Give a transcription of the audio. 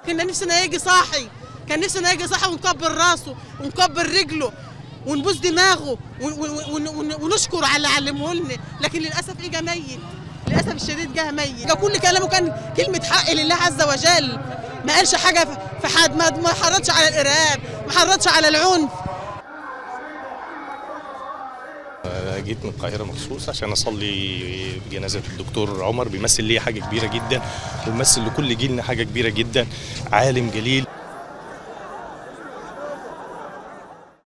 كنا نفسنا يجي صاحي كان نفسنا يجي صاحي ونكبر راسه ونكبر رجله ونبوس دماغه ون- ون- ون- ونشكر على اللي علمه لنا لكن للاسف اجى ميت للاسف الشديد جه ميت جا كل كلامه كان كلمه حق لله عز وجل ما قالش حاجه في حد ما ما حرضش على الارهاب ما حرضش على العنف جيت من القاهرة مخصوص عشان أصلي بجنازة الدكتور عمر بيمثل لي حاجة كبيرة جدا وبيمثل لكل جيلنا حاجة كبيرة جدا عالم جليل